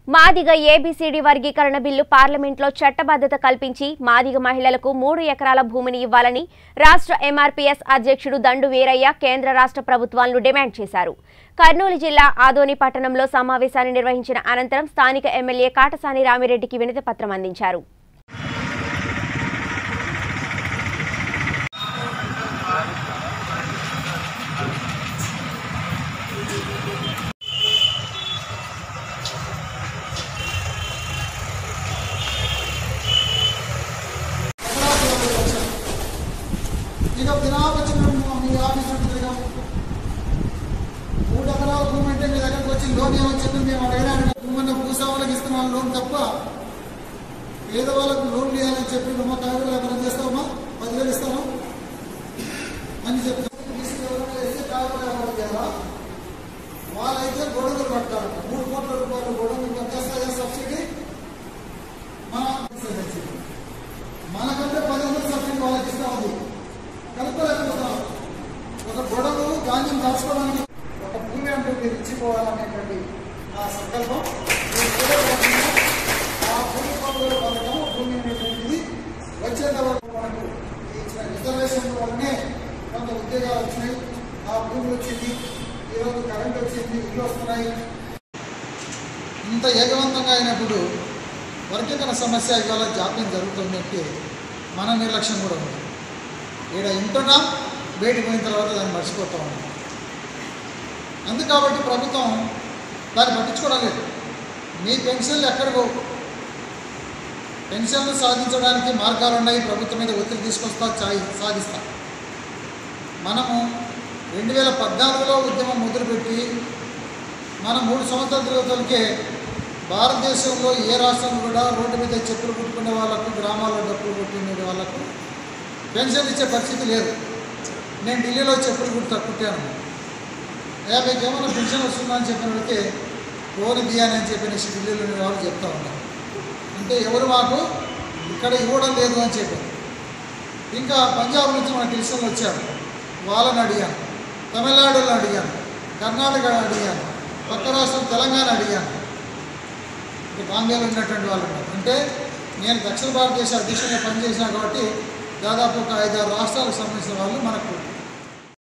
Madiga A B C D వర్గీకరణ bill పార్లమెంట్లో చట్టబద్ధత కల్పించి మాదిగ మహిళలకు మూడు ఎకరాల భూమిని ఇవ్వాలని రాష్ట్ర ఎంఆర్పీఎస్ అధ్యక్షుడు దండు వీరయ్య కేంద్ర రాష్ట్ర ప్రభుత్వాలను డిమాండ్ చేశారు కర్నూలు జిల్లా ఆదోని పట్టణంలో సమావేశాన్ని నిర్వహించిన అనంతరం స్థానిక ఎమ్మెల్యే కాటసాని రామిరెడ్డికి వినతి పత్రం అందించారు ఇక దినాలకు వచ్చిన మీ ఆఫీస్ ఉంటుందిగా మూడు ఎకరాల భూమి అంటే మీ దగ్గరకు వచ్చి లోన్ ఏమని చెప్పి మేము అడగడానికి మిమ్మల్ని భూస్వాములకు ఇస్తున్నాం లోన్ తప్ప పేదవాళ్ళకు లోన్ లేదని చెప్పి మా కాయలు ఎవరైనా చేస్తామా పదివేలు ఇస్తామా అని చెప్పి బీసీ ఎవరైనా వేస్తే కాయలు ఎవరు చేయాలా వాళ్ళైతే గొడవలు పడతారు మూడు కోట్ల రూపాయలు గొడవలు పట్టేస్తాయా సబ్సిడీ మన మనకంటే పది వందల సబ్సిడీ వాళ్ళకి ఇస్తా ఉంది కలుపుకోలేకపోతున్నాం ఒక గొడవ ధాన్యం దాచుకోవడానికి ఒక భూమి అంటూ మీరు ఇచ్చిపోవాలనేటువంటి ఆ సంకల్పం మీరు చేయకపోతే ఆ భూమి కొనుగోలు పథకం భూమి అనేటువంటిది వచ్చేంత వరకు మనకు ఇచ్చిన రిజర్వేషన్ వల్లనే కొంత ఉద్యోగాలు వచ్చినాయి ఆ భూమి వచ్చింది ఈరోజు కరెంట్ వచ్చింది ఇల్లు వస్తున్నాయి ఇంత ఏకవంతంగా అయినప్పుడు వర్గీకరణ సమస్య ఇవాళ జాప్యం జరుగుతుందంటే మన నిర్లక్ష్యం కూడా ఉంది ఈడ ఇంటున్నాం బయటికి పోయిన తర్వాత దాన్ని మర్చిపోతా ఉన్నాం అందుకు కాబట్టి ప్రభుత్వం దాన్ని పట్టించుకోవడం లేదు మీ పెన్షన్లు ఎక్కడికో పెన్షన్లు సాధించడానికి మార్గాలు ఉన్నాయి ప్రభుత్వం మీద ఒత్తిడి తీసుకొస్తా చాయి సాధిస్తా మనము రెండు వేల పద్నాలుగులో ఉద్యమం మొదలుపెట్టి మనం మూడు సంవత్సరాల తిరుగుతలకే భారతదేశంలో ఏ రాష్ట్రం కూడా రోడ్డు మీద చెప్పులు కుట్టుకునే వాళ్ళకు గ్రామాల్లో డప్పులు కుట్టుకునే వాళ్ళకు పెన్షన్ ఇచ్చే పరిస్థితి లేదు నేను ఢిల్లీలో చెప్పులు కుట్ట కుట్టాను యాభైకి ఏమైనా పెన్షన్ వస్తుందా అని చెప్పినడితే ఓని బియ్యాని అని చెప్పినేసి ఢిల్లీలోని వాళ్ళు చెప్తా ఉన్నారు అంటే ఎవరు మాకు ఇక్కడ ఇవ్వడం లేదు అని చెప్పారు ఇంకా పంజాబ్ నుంచి మన క్రిస్టియన్లు వచ్చారు వాళ్ళని అడిగాను తమిళనాడులో అడిగాను కర్ణాటక అడిగాను పక్క రాష్ట్రం తెలంగాణ అడిగాను ఇక్కడ బాంబేలో ఉన్నటువంటి వాళ్ళు ఉన్నారు అంటే నేను దక్షిణ భారతదేశ అధ్యక్షుడిగా పనిచేసినా కాబట్టి దాదాపు ఒక ఐదారు రాష్ట్రాలకు సంబంధించిన వాళ్ళు మనకు